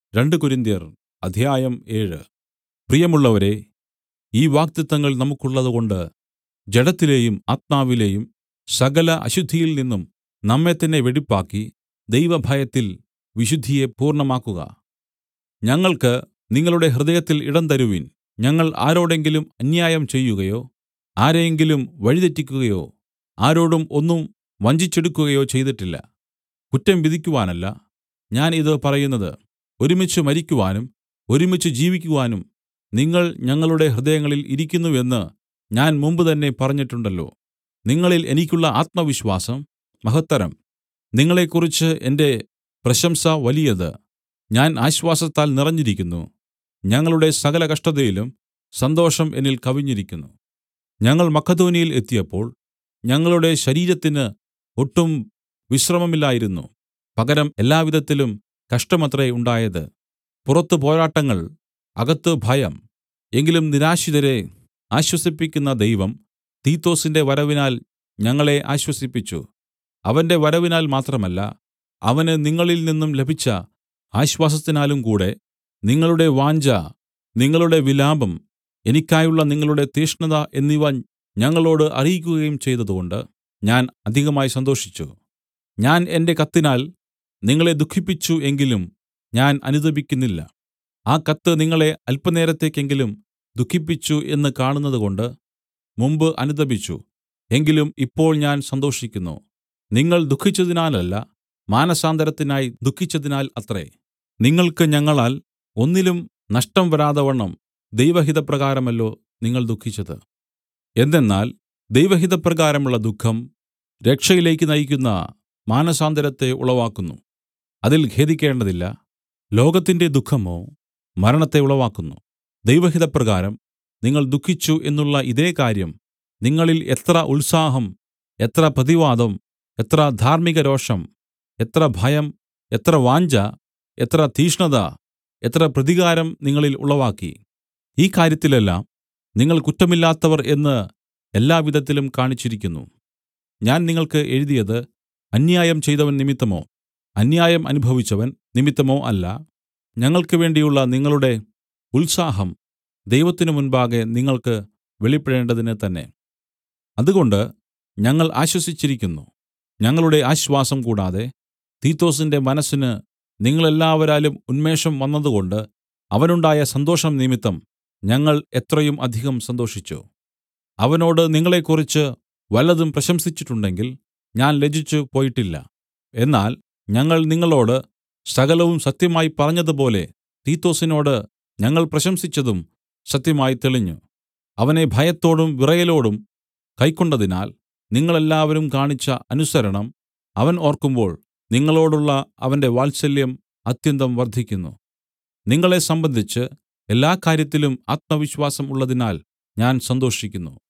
രണ്ട് കൊരിന്ത്യർ അധ്യായം ഏഴ് പ്രിയമുള്ളവരേ ഈ വാഗ്ദത്തങ്ങൾ നമുക്കുള്ളതുകൊണ്ട് ജഡത്തിലെയും ആത്മാവിലെയും സകല അശുദ്ധിയിൽ നിന്നും നമ്മെത്തന്നെ വെടിപ്പാക്കി ദൈവഭയത്തിൽ വിശുദ്ധിയെ പൂർണ്ണമാക്കുക ഞങ്ങൾക്ക് നിങ്ങളുടെ ഹൃദയത്തിൽ ഇടം തരുവിൻ ഞങ്ങൾ ആരോടെങ്കിലും അന്യായം ചെയ്യുകയോ ആരെയെങ്കിലും വഴിതെറ്റിക്കുകയോ ആരോടും ഒന്നും വഞ്ചിച്ചെടുക്കുകയോ ചെയ്തിട്ടില്ല കുറ്റം വിധിക്കുവാനല്ല ഞാൻ ഇത് പറയുന്നത് ഒരുമിച്ച് മരിക്കുവാനും ഒരുമിച്ച് ജീവിക്കുവാനും നിങ്ങൾ ഞങ്ങളുടെ ഹൃദയങ്ങളിൽ ഇരിക്കുന്നു എന്ന് ഞാൻ മുമ്പുതന്നെ പറഞ്ഞിട്ടുണ്ടല്ലോ നിങ്ങളിൽ എനിക്കുള്ള ആത്മവിശ്വാസം മഹത്തരം നിങ്ങളെക്കുറിച്ച് എന്റെ പ്രശംസ വലിയത് ഞാൻ ആശ്വാസത്താൽ നിറഞ്ഞിരിക്കുന്നു ഞങ്ങളുടെ സകല കഷ്ടതയിലും സന്തോഷം എന്നിൽ കവിഞ്ഞിരിക്കുന്നു ഞങ്ങൾ മക്കെദോന്യയിൽ എത്തിയപ്പോൾ ഞങ്ങളുടെ ശരീരത്തിന് ഒട്ടും വിശ്രമമില്ലായിരുന്നു പകരം എല്ലാവിധത്തിലും കഷ്ടമത്രേ ഉണ്ടായത് പുറത്ത് പോരാട്ടങ്ങൾ അകത്ത് ഭയം എങ്കിലും നിരാശിതരെ ആശ്വസിപ്പിക്കുന്ന ദൈവം തീത്തൊസിന്റെ വരവിനാൽ ഞങ്ങളെ ആശ്വസിപ്പിച്ചു അവന്റെ വരവിനാൽ മാത്രമല്ല അവന് നിങ്ങളിൽ നിന്നും ലഭിച്ച ആശ്വാസത്തിനാലും കൂടെ നിങ്ങളുടെ വാഞ്ഛ നിങ്ങളുടെ വിലാപം എനിക്കായുള്ള നിങ്ങളുടെ തീഷ്ണത എന്നിവ ഞങ്ങളോട് അറിയിക്കുകയും ചെയ്തതുകൊണ്ട് ഞാൻ അധികമായി സന്തോഷിച്ചു ഞാൻ എന്റെ കത്തിനാൽ നിങ്ങളെ ദുഃഖിപ്പിച്ചു എങ്കിലും ഞാൻ അനുതപിക്കുന്നില്ല ആ കത്ത് നിങ്ങളെ അല്പനേരത്തേക്കെങ്കിലും ദുഃഖിപ്പിച്ചു എന്ന് കാണുന്നതുകൊണ്ട് മുമ്പ് അനുതപിച്ചു എങ്കിലും ഇപ്പോൾ ഞാൻ സന്തോഷിക്കുന്നു നിങ്ങൾ ദുഃഖിച്ചതിനാലല്ല മാനസാന്തരത്തിനായി ദുഃഖിച്ചതിനാൽ അത്രേ നിങ്ങൾക്ക് ഞങ്ങളാൽ ഒന്നിലും നഷ്ടം വരാതവണ്ണം ദൈവഹിതപ്രകാരമല്ലോ നിങ്ങൾ ദുഃഖിച്ചത് എന്തെന്നാൽ ദൈവഹിതപ്രകാരമുള്ള ദുഃഖം രക്ഷയിലേക്ക് നയിക്കുന്ന മാനസാന്തരത്തെ ഉളവാക്കുന്നു അതിൽ ഖേദിക്കേണ്ടതില്ല ലോകത്തിന്റെ ദുഃഖമോ മരണത്തെ ഉളവാക്കുന്നു ദൈവഹിതപ്രകാരം നിങ്ങൾ ദുഃഖിച്ചു എന്നുള്ള ഇതേ കാര്യം നിങ്ങളിൽ എത്ര ഉത്സാഹം എത്ര പ്രതിവാദം എത്ര ധാർമ്മിക രോഷം എത്ര ഭയം എത്ര വാഞ്ഛ എത്ര തീഷ്ണത എത്ര പ്രതികാരം നിങ്ങളിൽ ഉളവാക്കി ഈ കാര്യത്തിലെല്ലാം നിങ്ങൾ കുറ്റമില്ലാത്തവർ എന്ന് എല്ലാവിധത്തിലും കാണിച്ചിരിക്കുന്നു ഞാൻ നിങ്ങൾക്ക് എഴുതിയത് അന്യായം ചെയ്തവൻ നിമിത്തമോ അന്യായം അനുഭവിച്ചവൻ നിമിത്തമോ അല്ല ഞങ്ങൾക്ക് വേണ്ടിയുള്ള നിങ്ങളുടെ ഉത്സാഹം ദൈവത്തിനു മുൻപാകെ നിങ്ങൾക്ക് വെളിപ്പെടേണ്ടതിന് തന്നെ അതുകൊണ്ട് ഞങ്ങൾ ആശ്വസിച്ചിരിക്കുന്നു ഞങ്ങളുടെ ആശ്വാസം കൂടാതെ തീത്തൊസിന്റെ മനസ്സിന് നിങ്ങളെല്ലാവരാലും ഉന്മേഷം വന്നതുകൊണ്ട് അവനുണ്ടായ സന്തോഷം നിമിത്തം ഞങ്ങൾ എത്രയും അധികം സന്തോഷിച്ചു അവനോട് നിങ്ങളെക്കുറിച്ച് വല്ലതും പ്രശംസിച്ചിട്ടുണ്ടെങ്കിൽ ഞാൻ ലജ്ജിച്ചു പോയിട്ടില്ല എന്നാൽ ഞങ്ങൾ നിങ്ങളോട് സകലവും സത്യമായി പറഞ്ഞതുപോലെ തീത്തൊസിനോട് ഞങ്ങൾ പ്രശംസിച്ചതും സത്യമായി തെളിഞ്ഞു അവനെ ഭയത്തോടും വിറയലോടും കൈക്കൊണ്ടതിനാൽ നിങ്ങളെല്ലാവരും കാണിച്ച അനുസരണം അവൻ ഓർക്കുമ്പോൾ നിങ്ങളോടുള്ള അവന്റെ വാത്സല്യം അത്യന്തം വർദ്ധിക്കുന്നു നിങ്ങളെ സംബന്ധിച്ച് എല്ലാ കാര്യത്തിലും ആത്മവിശ്വാസം ഉള്ളതിനാൽ ഞാൻ സന്തോഷിക്കുന്നു